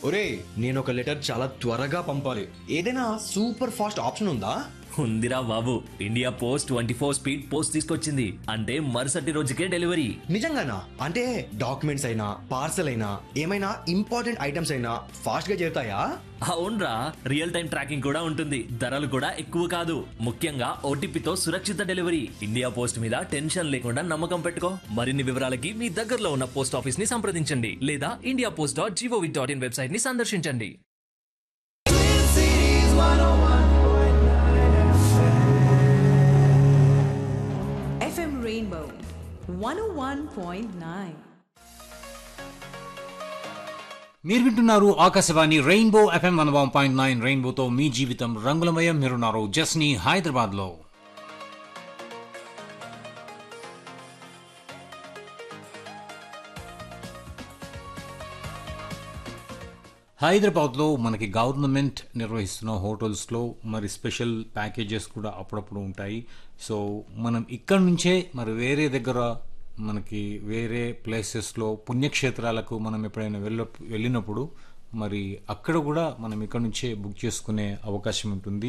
ఒరే నేను ఒక లెటర్ చాలా త్వరగా పంపాలి ఏదైనా సూపర్ ఫాస్ట్ ఆప్షన్ ఉందా ఉందిరా బాబు India post twenty four speed post తీసుకొచ్చింది అంటే మరుసటి రోజుకే డెలివరీ నిజంగానా అంటే డాక్యుమెంట్స్ అయినా పార్సల్ అయినా ఏమైనా ఇంపార్టెంట్ ఐటమ్స్ అయినా ఫాస్ట్ గా చేరుతాయా అవునరా రియల్ టైం ట్రాకింగ్ కూడా ఉంటుంది ధరలు కూడా ఎక్కువ కాదు ముఖ్యంగా ఓటీపీతో సురక్షిత డెలివరీ ఇండియా పోస్ట్ మీద టెన్షన్ లేకుండా నమ్మకం పెట్టుకో మరిన్ని వివరాలకి మీ దగ్గరలో ఉన్న పోస్ట్ ఆఫీస్ ని సంప్రదించండి లేదా India post dot gov dot in website ని సందర్శించండి FM Rainbow 101.9. మీరు వింటున్నారు Akashvani rainbow FM one one point nine రెయిన్బోతో మీ జీవితం రంగులమయం మీరున్నారు జస్ని హైదరాబాద్ లో హైదరాబాద్లో మనకి గవర్నమెంట్ నిర్వహిస్తున్న హోటల్స్లో మరి స్పెషల్ ప్యాకేజెస్ కూడా అప్పుడప్పుడు ఉంటాయి సో మనం ఇక్కడ నుంచే మరి వేరే దగ్గర మనకి వేరే ప్లేసెస్లో పుణ్యక్షేత్రాలకు మనం ఎప్పుడైనా వెళ్ళ వెళ్ళినప్పుడు మరి అక్కడ కూడా మనం ఇక్కడ నుంచే బుక్ చేసుకునే అవకాశం ఉంటుంది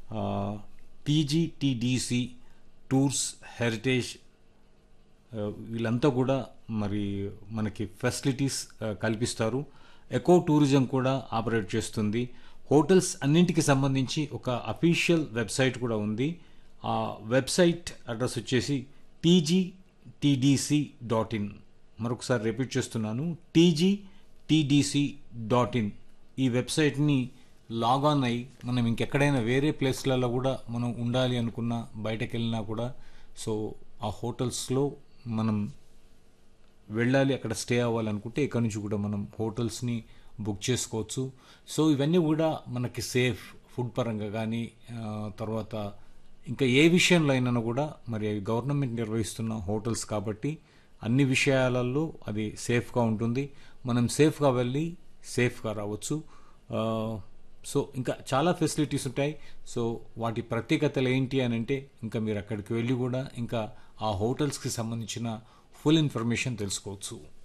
పీజీటీడీసీ టూర్స్ హెరిటేజ్ ఆ, వీళ్ళంతా కూడా మరి మనకి ఫెసిలిటీస్ ఆ, కల్పిస్తారు ఎకో టూరిజం కూడా ఆపరేట్ చేస్తుంది హోటల్స్ అన్నింటికి సంబంధించి ఒక అఫీషియల్ వెబ్సైట్ కూడా ఉంది ఆ వెబ్సైట్ అడ్రస్ వచ్చేసి టీజీటీడీసీ డాట్ ఇన్ మరొకసారి రిపీట్ చేస్తున్నాను టీజీటీడీసీ డాట్ ఇన్ ఈ వెబ్సైట్ని లాగ్ ఆన్ అయ్యి మనం ఇంకెక్కడైనా వేరే ప్లేస్లలో కూడా మనం ఉండాలి అనుకున్నా బయటకు వెళ్ళినా కూడా సో ఆ హోటల్స్లో మనం వెళ్ళాలి అక్కడ స్టే అవ్వాలనుకుంటే ఇక్కడ నుంచి కూడా మనం హోటల్స్ని బుక్ చేసుకోవచ్చు సో ఇవన్నీ కూడా మనకి సేఫ్ ఫుడ్ పరంగా కానీ ఆ, తర్వాత ఇంకా ఏ విషయంలో అయినా కూడా మరి అవి గవర్నమెంట్ నిర్వహిస్తున్న హోటల్స్ కాబట్టి అన్ని విషయాలలో అది సేఫ్గా ఉంటుంది మనం సేఫ్గా వెళ్ళి సేఫ్గా రావచ్చు ఆ, సో ఇంకా చాలా ఫెసిలిటీస్ ఉంటాయి సో వాటి ప్రత్యేకతలు ఏంటి అని అంటే ఇంకా మీరు అక్కడికి వెళ్ళి కూడా ఇంకా ఆ హోటల్స్కి సంబంధించిన ఫుల్ ఇన్ఫర్మేషన్ తెలుసుకోవచ్చు